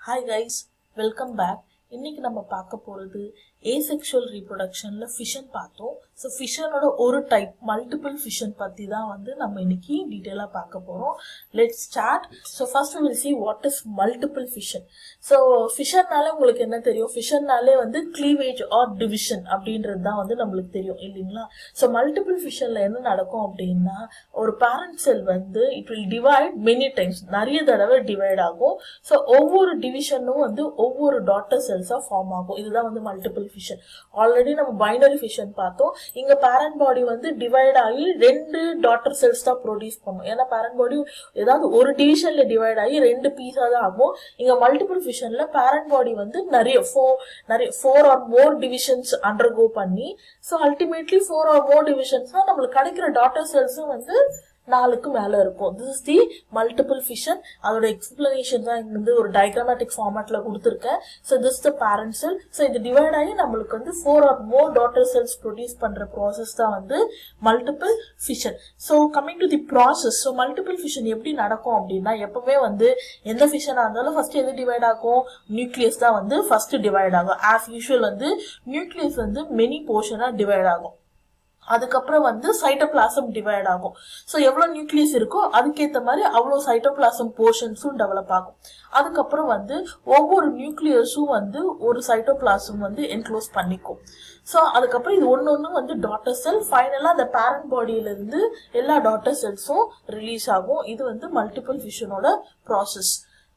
hi guys welcome back இன்னைக்கு நம்ம பார்க்க போகிறது ஏசெக்ஷுவல் ரீப்ரொடக்ஷனில் ஃபிஷன் பார்த்தோம் ஸோ ஃபிஷனோட ஒரு டைப் மல்டிபிள் ஃபிஷன் பற்றி தான் வந்து நம்ம இன்னைக்கு டீட்டெயிலாக பார்க்க போகிறோம் let start so first will see what is multiple fission so ஃபிஷன்னாலே உங்களுக்கு என்ன தெரியும் ஃபிஷன்னாலே வந்து க்ளீவேஜ் ஆர் டிவிஷன் அப்படின்றது தான் வந்து நம்மளுக்கு தெரியும் இல்லைங்களா ஸோ மல்டிபிள் ஃபிஷனில் என்ன நடக்கும் அப்படின்னா ஒரு பேரண்ட் செல் வந்து it will divide many times நிறைய தடவை டிவைட் ஆகும் ஸோ ஒவ்வொரு டிவிஷனும் வந்து ஒவ்வொரு டாட்டர் செல்ஸாக ஃபார்ம் ஆகும் இதுதான் வந்து மல்டிபிள் ஃபிஷன் ஆல்ரெடி நம்ம பைனரி ஃபிஷன் பார்த்தோம் இங்க பேரண்ட் பாடி வந்து டிவைட் ஆகி ரெண்டு டாட்டர் செல்ஸ் தான் ப்ரொடியூஸ் பண்ணும் ஏன்னா பேரண்ட் பாடி ஏதாவது ஒரு டிவிஷன்ல டிவைட் ஆகி ரெண்டு பீஸா தான் ஆகும் இங்க மல்டிபிள் ஃபிஷன்ல பேரண்ட் பாடி வந்து நிறைய ஃபோர் நிறைய four or more divisions undergo பண்ணி so ultimately four or more டிவிஷன்ஸ்னா நம்மளுக்கு கிடைக்கிற டாட்டர் செல்ஸும் வந்து நாலுக்கு மேல இருக்கும் this is the multiple fission அதோட எக்ஸ்பிளனேஷன் தான் இங்க வந்து ஒரு டயக்ராமேட்டிக் ஃபார்மேட்ல கொடுத்துருக்கேன் so this the parent cell so இது டிவைட் ஆகி நம்மளுக்கு வந்து four or more daughter cells produce பண்ற ப்ராசஸ் தான் வந்து multiple fission so coming to the process so multiple fission எப்படி நடக்கும் அப்படின்னா எப்பவுமே வந்து எந்த ஃபிஷனாக இருந்தாலும் ஃபர்ஸ்ட் எது டிவைட் ஆகும் நியூக்ளியஸ் தான் வந்து ஃபர்ஸ்ட் டிவைட் ஆகும் ஆஸ் யூஷுவல் வந்து நியூக்ளியஸ் வந்து மெனி போர்ஷனாக டிவைட் ஆகும் அதுக்கப்புறம் வந்து சைட்டோபிளாசம் டிவைட் ஆகும் ஸோ எவ்வளோ நியூக்ளியஸ் இருக்கோ அதுக்கேற்ற மாதிரி அவ்வளோ சைட்டோபிளாசம் போர்ஷன்ஸும் டெவலப் ஆகும் அதுக்கப்புறம் வந்து ஒவ்வொரு நியூக்ளியஸும் வந்து ஒரு சைட்டோபிளாசம் வந்து என்க்ளோஸ் பண்ணிக்கும் ஸோ அதுக்கப்புறம் இது ஒன்று ஒன்று வந்து டாட்டர் செல் ஃபைனலாக அந்த பேரண்ட் பாடியிலேருந்து எல்லா டாட்டர் செல்ஸும் ரிலீஸ் ஆகும் இது வந்து மல்டிபிள் ஃபிஷனோட ப்ராசஸ்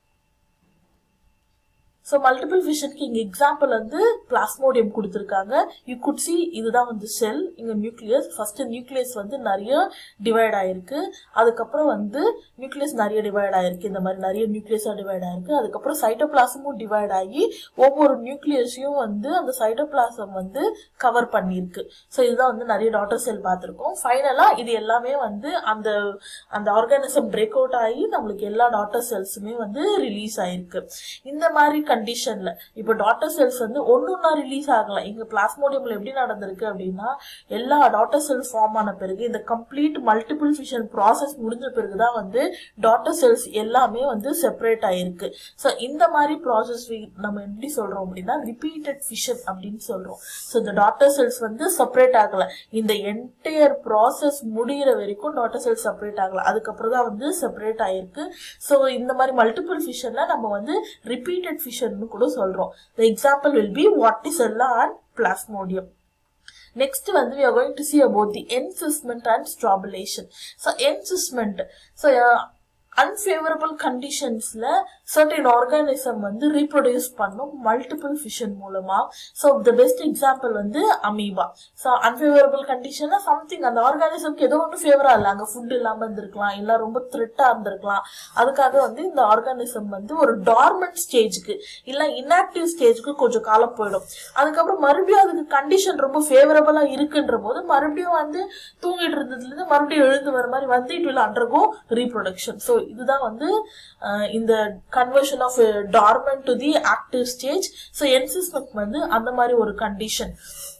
ஸோ மல்டிபிள் ஃபிஷனுக்கு இங்கே எக்ஸாம்பிள் வந்து பிளாஸ்மோடியம் கொடுத்துருக்காங்க யூ குட் சி இதுதான் வந்து செல் இங்கே நியூக்ளியஸ் ஃபர்ஸ்ட் நியூக்ளியஸ் வந்து நிறைய டிவைட் ஆயிருக்கு அதுக்கப்புறம் வந்து நியூக்ளியஸ் நிறைய டிவைட் ஆயிருக்கு இந்த மாதிரி நிறைய நியூக்ளியஸாக டிவைட் ஆயிருக்கு அதுக்கப்புறம் சைட்டோபிளாசமும் டிவைட் ஆகி ஒவ்வொரு நியூக்ளியஸையும் வந்து அந்த சைட்டோபிளாசம் வந்து கவர் பண்ணியிருக்கு ஸோ இதுதான் வந்து நிறைய டாட்டர் செல் பார்த்துருக்கோம் ஃபைனலாக இது எல்லாமே வந்து அந்த அந்த ஆர்கானிசம் பிரேக் அவுட் ஆகி நம்மளுக்கு எல்லா டாட்டர் செல்ஸுமே வந்து ரிலீஸ் ஆயிருக்கு இந்த மாதிரி கண்டிஷன்ல இப்போ டாட்டர் செல்ஸ் வந்து ஒன்னொன்னா ரிலீஸ் ஆகலாம் இங்க பிளாஸ்மோடியம்ல எப்படி நடந்திருக்கு அப்படின்னா எல்லா டாட்டர் செல்ஸ் ஃபார்ம் ஆன பிறகு இந்த கம்ப்ளீட் மல்டிபிள் ஃபிஷன் ப்ராசஸ் முடிஞ்ச பிறகுதான் வந்து டாட்டர் செல்ஸ் எல்லாமே வந்து செப்பரேட் ஆயிருக்கு ஸோ இந்த மாதிரி ப்ராசஸ் நம்ம எப்படி சொல்றோம் அப்படின்னா ரிப்பீட்டட் ஃபிஷன் அப்படின்னு சொல்றோம் ஸோ இந்த டாட்டர் செல்ஸ் வந்து செப்பரேட் ஆகல இந்த என்டையர் ப்ராசஸ் முடிகிற வரைக்கும் டாட்டர் செல்ஸ் செப்பரேட் ஆகல அதுக்கப்புறம் தான் வந்து செப்பரேட் ஆயிருக்கு ஸோ இந்த மாதிரி மல்டிபிள் ஃபிஷன்ல நம்ம வந்து ரிப்பீட்டட் ஃபிஷன் கூட சொல்றோம் the example will be Vorticella and Plasmodium next வந்து we are going to see about the encysment and strobulation so encysment so uh, unfavourable கண்டிஷன்ஸ்ல சர்டன் ஆர்கானிசம் வந்து ரீப்ரொடியூஸ் பண்ணும் மல்டிபிள் ஃபிஷன் மூலமா so the best example வந்து amoeba so unfavourable கண்டிஷனா something அந்த ஆர்கானிசம்க்கு ஏதோ ஒன்றும் ஃபேவரா இல்லை அங்கே ஃபுட் இல்லாமல் இருந்திருக்கலாம் இல்லை ரொம்ப த்ரெட்டா இருந்திருக்கலாம் அதுக்காக வந்து இந்த ஆர்கானிசம் வந்து ஒரு டார்மெண்ட் ஸ்டேஜுக்கு இல்லை இன்ஆக்டிவ் ஸ்டேஜுக்கு கொஞ்சம் காலம் போயிடும் அதுக்கப்புறம் மறுபடியும் அதுக்கு கண்டிஷன் ரொம்ப ஃபேவரபிளா இருக்குன்ற போது மறுபடியும் வந்து தூங்கிட்டு இருந்ததுலேருந்து மறுபடியும் எழுந்து வர மாதிரி வந்து it will undergo reproduction so இதுதான் வந்து இந்த conversion of dormant to the active stage so encystment வந்து அந்த மாதிரி ஒரு கண்டிஷன்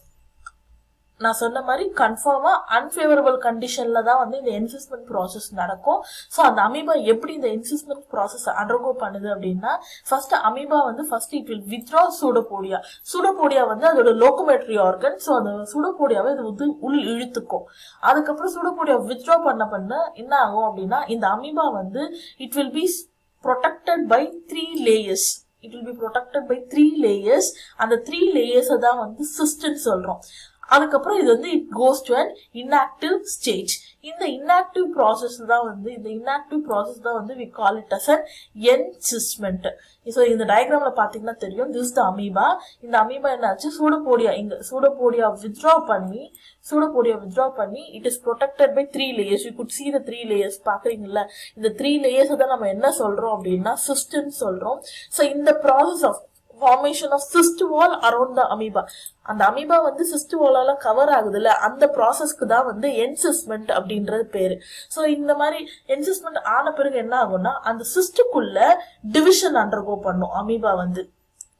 நான் சொன்ன மாதிரி கன்ஃபார்மா அன்ஃபேவரபிள் கண்டிஷன்ல தான் வந்து இந்த என்சிஸ்மெண்ட் ப்ராசஸ் நடக்கும் ஸோ அந்த அமீபா எப்படி இந்த என்சிஸ்மெண்ட் ப்ராசஸ் அண்டர்கோ பண்ணுது அப்படின்னா ஃபர்ஸ்ட் அமீபா வந்து first it will withdraw pseudopodia pseudopodia வந்து அதோட லோக்கோமேட்ரி ஆர்கன் ஸோ அந்த சூடோபோடியாவை இது வந்து உள் இழுத்துக்கும் அதுக்கப்புறம் சூடோபோடியா வித்ரா பண்ண பண்ண என்ன ஆகும் அப்படின்னா இந்த அமீபா வந்து it will be protected by three layers it will be protected by three layers அந்த த்ரீ லேயர்ஸை தான் வந்து சிஸ்டன்னு சொல்றோம் அதுக்கப்புறம் இது வந்து it goes to an inactive stage இந்த இன்ஆக்டிவ் ப்ராசஸ் தான் வந்து இந்த இன்ஆக்டிவ் ப்ராசஸ் தான் வந்து we call it as an encystment so இந்த டயக்ராம்ல பாத்தீங்கன்னா தெரியும் திஸ் த அமீபா இந்த அமீபா என்னாச்சு சூடோபோடியா இங்க சூடோபோடியா வித்ட்ரா பண்ணி சூடோபோடியா வித்ட்ரா பண்ணி it is protected by three layers you could see the three layers பாக்குறீங்கல்ல இந்த த்ரீ லேயர்ஸ் தான் நம்ம என்ன சொல்றோம் அப்படின்னா சிஸ்டம்னு சொல்றோம் ஸோ இந்த process of formation of cyst wall around the amoeba அந்த அமீபா வந்து சிஸ்ட் வாலால கவர் ஆகுதுல்ல அந்த ப்ராசஸ்க்கு தான் வந்து என்சிஸ்மெண்ட் அப்படின்றது பேரு ஸோ இந்த மாதிரி என்சிஸ்மெண்ட் ஆன பிறகு என்ன ஆகும்னா அந்த சிஸ்டுக்குள்ள டிவிஷன் அண்டர்கோ பண்ணும் அமீபா வந்து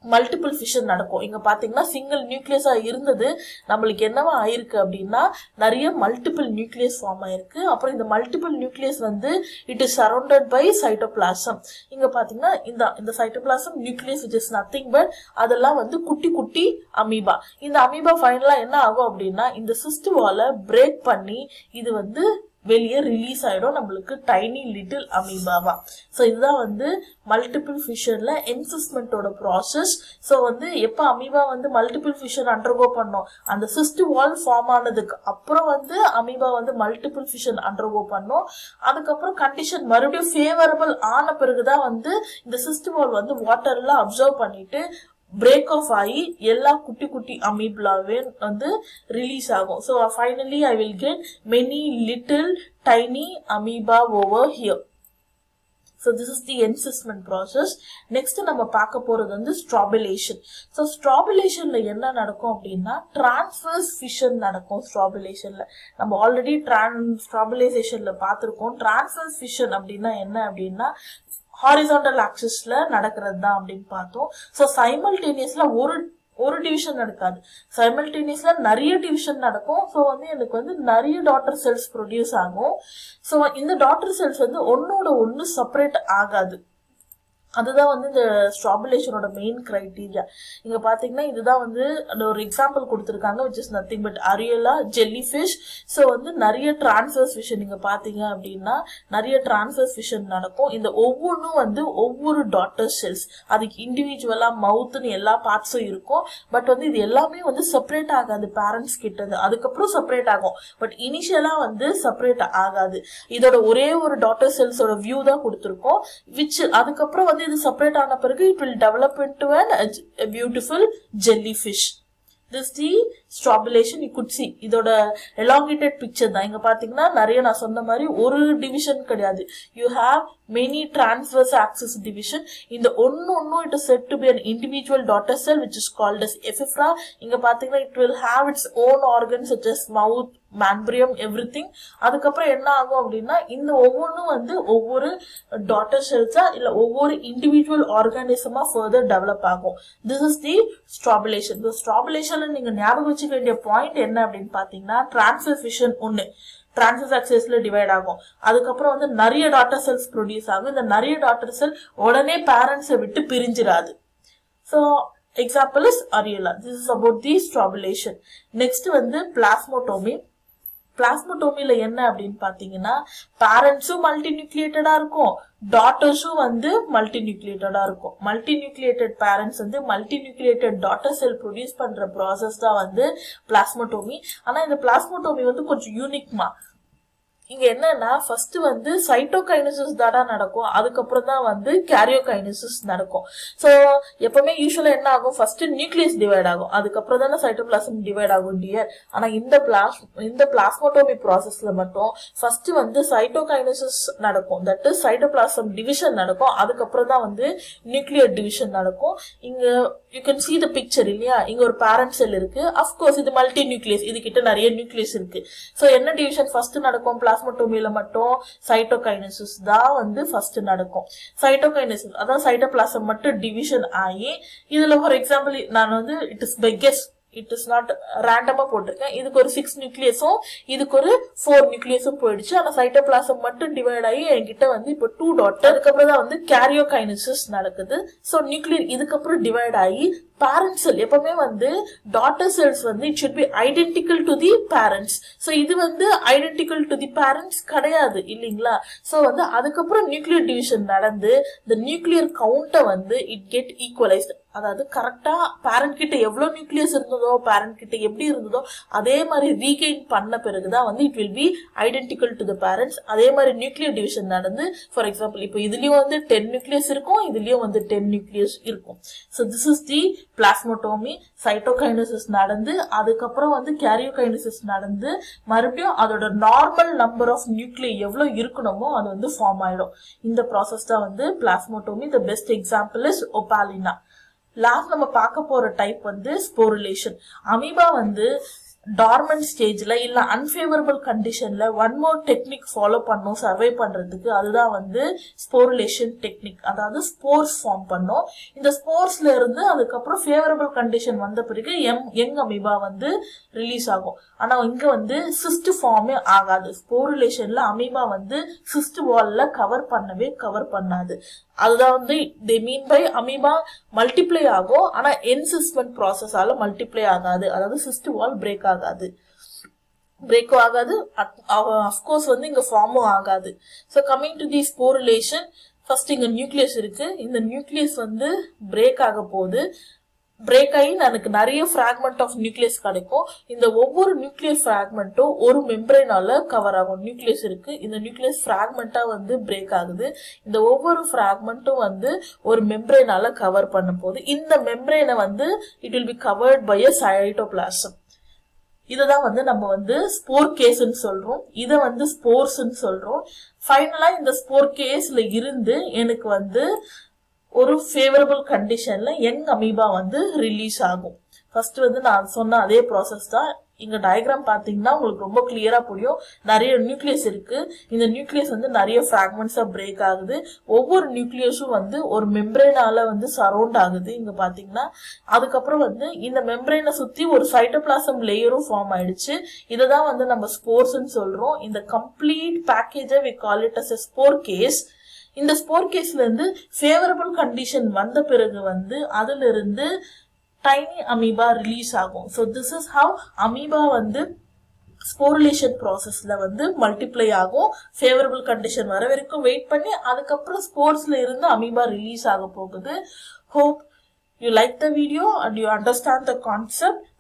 மல்டிபிள் ஃபிஷன் நடக்கும் இங்க பாத்தீங்கன்னா சிங்கிள் நியூக்ளியஸா இருந்தது நம்மளுக்கு என்னவா ஆயிருக்கு அப்படின்னா நிறைய மல்டிபிள் நியூக்ளியஸ் ஃபார்ம் ஆயிருக்கு அப்புறம் இந்த மல்டிபிள் நியூக்ளியஸ் வந்து it is surrounded by cytoplasm இங்க பாத்தீங்கன்னா இந்த இந்த cytoplasm nucleus which is nothing but அதெல்லாம் வந்து குட்டி குட்டி அமீபா இந்த அமீபா ஃபைனலா என்ன ஆகும் அப்படின்னா இந்த சிஸ்ட் வாலை பிரேக் பண்ணி இது வந்து வெளியே ரிலீஸ் ஆயிடும் நம்மளுக்கு டைனி லிட்டில் அமீபாவா ஸோ இதுதான் வந்து மல்டிபிள் ஃபிஷன்ல என்சிஸ்மெண்ட்டோட ப்ராசஸ் ஸோ வந்து எப்போ அமீபா வந்து மல்டிபிள் ஃபிஷன் அண்டர்கோ பண்ணோம் அந்த சிஸ்ட் வால் ஃபார்ம் ஆனதுக்கு அப்புறம் வந்து அமீபா வந்து மல்டிபிள் ஃபிஷன் அண்டர்கோ பண்ணோம் அதுக்கப்புறம் கண்டிஷன் மறுபடியும் ஃபேவரபிள் ஆன பிறகுதான் வந்து இந்த சிஸ்ட் வால் வந்து வாட்டர்ல அப்சர்வ் பண்ணிட்டு பிரேக் ஆஃப் ஆகி எல்லா குட்டி குட்டி அமீப்லாவே வந்து ரிலீஸ் ஆகும் so finally I will get many little tiny amoeba over here so this is the encystment process next நம்ம பார்க்க போறது வந்து ஸ்ட்ராபிலேஷன் ஸோ ஸ்ட்ராபிலேஷன்ல என்ன நடக்கும் அப்படின்னா டிரான்ஸ்வர்ஸ் ஃபிஷன் நடக்கும் ஸ்ட்ராபிலேஷன்ல நம்ம ஆல்ரெடி ட்ரான் ஸ்ட்ராபிலைசேஷன்ல பார்த்துருக்கோம் டிரான்ஸ்வர்ஸ் ஃபிஷன் அப்படின்னா என்ன அப்படின்னா ஹாரிசாண்டல் ஆக்சிஸ்ல நடக்கிறது தான் அப்படின்னு பார்த்தோம் ஸோ சைமல்டேனியஸ்ல ஒரு ஒரு டிவிஷன் நடக்காது சைமல்டேனியஸ்ல நிறைய டிவிஷன் நடக்கும் ஸோ வந்து எனக்கு வந்து நிறைய டாட்டர் செல்ஸ் ப்ரொடியூஸ் ஆகும் ஸோ இந்த டாட்டர் செல்ஸ் வந்து ஒன்னோட ஒன்று செப்பரேட் ஆகாது அதுதான் வந்து இந்த ஸ்ட்ராபுலேஷனோட மெயின் கிரைட்டீரியா இங்க பாத்தீங்கன்னா இதுதான் வந்து அந்த ஒரு எக்ஸாம்பிள் கொடுத்துருக்காங்க which is nothing but Aurelia jelly fish so வந்து நிறைய டிரான்ஸ்ஃபர்ஸ் ஃபிஷன் நீங்க பாத்தீங்க அப்படின்னா நிறைய டிரான்ஸ்ஃபர்ஸ் ஃபிஷன் நடக்கும் இந்த ஒவ்வொன்றும் வந்து ஒவ்வொரு டாட்டர் செல்ஸ் அதுக்கு இண்டிவிஜுவலா மவுத்னு எல்லா பார்ட்ஸும் இருக்கும் பட் வந்து இது எல்லாமே வந்து செப்பரேட் ஆகாது பேரண்ட்ஸ் கிட்டது அதுக்கப்புறம் செப்பரேட் ஆகும் பட் இனிஷியலா வந்து செப்பரேட் ஆகாது இதோட ஒரே ஒரு டாட்டர் செல்ஸோட வியூ தான் கொடுத்துருக்கோம் விச் அதுக்கப்புறம் வந்து இது செப்பரேட் ஆன பிறகு it will develop into an beautiful jelly fish this the strobilation you could see இதோட எலாங்கேட்டட் பிக்சர் தான் இங்க பாத்தீங்கன்னா நிறைய நான் சொன்ன மாதிரி ஒரு டிவிஷன் கிடையாது you have many transverse axis division இந்த ஒன்னு ஒன்னும் it is said to be an individual daughter cell which is called as ephyra இங்க பாத்தீங்கன்னா it will have its own organ such as mouth manubrium everything அதுக்கப்புறம் என்ன ஆகும் அப்படின்னா இந்த ஒவ்வொன்றும் வந்து ஒவ்வொரு டாட்டர் செல்ஸா இல்ல ஒவ்வொரு இண்டிவிஜுவல் ஆர்கானிசமா ஃபர்தர் டெவலப் ஆகும் திஸ் இஸ் தி ஸ்ட்ராபுலேஷன் இந்த ஸ்ட்ராபுலேஷன்ல நீங்க ஞாபகம் வச்சுக்க வேண்டிய பாயிண்ட் என்ன அப்படின்னு பாத்தீங்கன்னா டிரான்ஸ்ஃபர் ஃபிஷன் ஒன்னு டிரான்சஸ் ஆக்சஸ்ல டிவைட் ஆகும் அதுக்கப்புறம் வந்து நிறைய டாட்டர் செல்ஸ் ப்ரொடியூஸ் ஆகும் இந்த நிறைய டாட்டர் செல் உடனே பேரண்ட்ஸை விட்டு பிரிஞ்சிராது so example is Aurelia this is about the strobilation next வந்து பிளாஸ்மோட்டோமி பிளாஸ்மோட்டோமில என்ன அப்படின்னு பாத்தீங்கன்னா பேரண்ட்ஸும் மல்டி நியூக்ளியேட்டடா இருக்கும் டாட்டர்ஸும் வந்து மல்டி நியூக்ளியேட்டடா இருக்கும் மல்டி நியூக்ளியேட்டட் பேரண்ட்ஸ் வந்து multi nucleated daughter cell produce பண்ற ப்ராசஸ் தான் வந்து பிளாஸ்மோட்டோமி ஆனா இந்த பிளாஸ்மோட்டோமி வந்து கொஞ்சம் யூனிக்மா இங்க என்னன்னா ஃபர்ஸ்ட் வந்து சைட்டோகைனசிஸ் தாடா நடக்கும் அதுக்கப்புறம் தான் வந்து கேரியோகைனசிஸ் நடக்கும் ஸோ எப்பவுமே யூஸ்வலா என்ன ஆகும் ஃபர்ஸ்ட் நியூக்ளியஸ் டிவைட் ஆகும் அதுக்கப்புறம் தானே சைட்டோபிளாசம் டிவைட் ஆகும் டியர் ஆனா இந்த பிளாஸ் இந்த பிளாஸ்மோட்டோமி ப்ராசஸ்ல மட்டும் ஃபர்ஸ்ட் வந்து சைட்டோகைனசிஸ் நடக்கும் தட் இஸ் சைட்டோபிளாசம் டிவிஷன் நடக்கும் அதுக்கப்புறம் தான் வந்து நியூக்ளியர் டிவிஷன் நடக்கும் இங்க you can see the picture இல்லையா இங்க ஒரு பேரண்ட் செல் இருக்கு அஃப்கோர்ஸ் இது மல்டி நியூக்ளியஸ் இது கிட்ட நிறைய நியூக்ளியஸ் இருக்கு ஸோ என்ன டிவிஷன் ஃபர்ஸ்ட் நடக்கும் பிளாஸ்மோட்டோமியில மட்டும் சைட்டோகைனசிஸ் தான் வந்து ஃபர்ஸ்ட் நடக்கும் சைட்டோகைனசிஸ் அதாவது சைட்டோபிளாசம் மட்டும் டிவிஷன் ஆகி இதுல ஃபார் எக்ஸாம்பிள் நான் வந்து it is biggest it is not ரேண்டமா போட்டிருக்கேன் இதுக்கு ஒரு சிக்ஸ் நியூக்ளியஸும் இதுக்கு ஒரு ஃபோர் நியூக்ளியஸும் போயிடுச்சு ஆனா சைட்டோபிளாசம் மட்டும் டிவைட் ஆகி என்கிட்ட வந்து இப்போ டூ டாட்டர் அதுக்கப்புறம் தான் வந்து கேரியோகைனசிஸ் நடக்குது ஸோ நியூக்ளியர் இதுக்கப்புறம் டிவைட் ஆகி பேரண்ட் செல் எப்பவுமே வந்து டாட்டர் செல்ஸ் வந்து it should be identical to the parents so இது வந்து ஐடென்டிக்கல் டு தி பேரண்ட்ஸ் கிடையாது இல்லைங்களா ஸோ வந்து அதுக்கப்புறம் நியூக்ளியர் டிவிஷன் நடந்து இந்த நியூக்ளியர் கவுண்டை வந்து இட் கெட் ஈக்குவலைஸ்ட் அதாவது கரெக்டா பேரண்ட் கிட்ட எவ்வளவு நியூக்ளியஸ் இருந்ததோ பேரண்ட் கிட்ட எப்படி இருந்ததோ அதே மாதிரி ரீகெயின் பண்ண பிறகுதான் வந்து it will be identical to the parents அதே மாதிரி நியூக்ளியர் டிவிஷன் நடந்து ஃபார் எக்ஸாம்பிள் இப்போ இதுலயும் வந்து டென் நியூக்ளியஸ் இருக்கும் இதுலயும் வந்து டென் நியூக்ளியஸ் இருக்கும் so this is the plasmotomy cytokinesis நடந்து அதுக்கப்புறம் வந்து கேரியோகைனசிஸ் நடந்து மறுபடியும் அதோட நார்மல் நம்பர் ஆஃப் நியூக்ளியை எவ்வளவு இருக்கணுமோ அது வந்து ஃபார்ம் ஆயிடும் இந்த ப்ராசஸ் தான் வந்து plasmotomy the best example is Opalina last நம்ம பார்க்க போற டைப் வந்து ஸ்போருலேஷன் அமீபா வந்து டார்மன் ஸ்டேஜ்ல இல்ல அன்ஃபேவரபிள் கண்டிஷன்ல ஒன் மோர் டெக்னிக் ஃபாலோ பண்ணும் சர்வை பண்றதுக்கு அதுதான் வந்து ஸ்போரிலேஷன் டெக்னிக் அதாவது ஸ்போர்ஸ் ஃபார்ம் பண்ணும் இந்த ஸ்போர்ஸ்ல இருந்து அதுக்கப்புறம் ஃபேவரபிள் கண்டிஷன் வந்த பிறகு எம் யங் அமீபா வந்து ரிலீஸ் ஆகும் ஆனா இங்க வந்து சிஸ்ட் ஃபார்மே ஆகாது ஸ்போரிலேஷன்ல அமீபா வந்து சிஸ்ட் வால்ல கவர் பண்ணவே கவர் பண்ணாது அதுதான் வந்து they mean by amoeba multiply ஆகும் ஆனா என்சிஸ்மெண்ட் ப்ராசஸால மல்டிப்ளை ஆகாது அதாவது சிஸ்ட் வால் பிரேக் ஆகாது பிரேக்கும் ஆகாது அஃப்கோர்ஸ் வந்து இங்க ஃபார்மும் ஆகாது so coming to the sporulation first இங்க நியூக்ளியஸ் இருக்கு இந்த நியூக்ளியஸ் வந்து பிரேக் ஆக போகுது பிரேக் ஆகி எனக்கு நிறைய ஃப்ராக்மெண்ட் ஆஃப் நியூக்ளியஸ் கிடைக்கும் இந்த ஒவ்வொரு நியூக்ளியர் ஃப்ராக்மெண்ட்டும் ஒரு மெம்பரேனால கவர் ஆகும் நியூக்ளியஸ் இருக்கு இந்த நியூக்ளியஸ் ஃப்ராக்மெண்டா வந்து பிரேக் ஆகுது இந்த ஒவ்வொரு ஃப்ராக்மெண்ட்டும் வந்து ஒரு மெம்பரேனால கவர் பண்ண போகுது இந்த மெம்பரேனை வந்து it will be covered by a cytoplasm இதுதான் வந்து நம்ம வந்து ஸ்போர் கேஸ்ன்னு சொல்றோம் இதை வந்து ஸ்போர்ஸ்ன்னு சொல்றோம் ஃபைனலா இந்த ஸ்போர் கேஸ்ல இருந்து எனக்கு வந்து ஒரு ஃபேவரபிள் கண்டிஷன்ல யங் அமீபா வந்து ரிலீஸ் ஆகும் ஃபர்ஸ்ட் வந்து நான் சொன்ன அதே ப்ராசஸ் தான் இங்க டயக்ராம் பாத்தீங்கன்னா உங்களுக்கு ரொம்ப கிளியரா புரியும் நிறைய நியூக்ளியஸ் இருக்கு இந்த நியூக்ளியஸ் வந்து நிறைய ஃபிராக்மெண்ட்ஸா பிரேக் ஆகுது ஒவ்வொரு நியூக்ளியஸும் வந்து ஒரு மெம்பரேனால வந்து சரௌண்ட் ஆகுது இங்க பாத்தீங்கன்னா அதுக்கப்புறம் வந்து இந்த மெம்பரேனை சுத்தி ஒரு சைட்டோபிளாசம் லேயரும் ஃபார்ம் ஆயிடுச்சு இதை தான் வந்து நம்ம ஸ்போர்ஸ்ன்னு சொல்றோம் இந்த கம்ப்ளீட் பேக்கேஜை we call it as a spore case இந்த ஸ்போர் கேஸ்ல இருந்து ஃபேவரபிள் கண்டிஷன் வந்த பிறகு வந்து அதுல இருந்து டைனி அமீபா ரிலீஸ் ஆகும் so this is how amoeba வந்து ஸ்போரிலேஷன் ப்ராசஸ்ல வந்து மல்டிப்ளை ஆகும் ஃபேவரபிள் கண்டிஷன் வர வரைக்கும் வெயிட் பண்ணி அதுக்கப்புறம் ஸ்போர்ட்ஸ்ல இருந்து அமீபா ரிலீஸ் ஆக போகுது hope you like the video and you understand the concept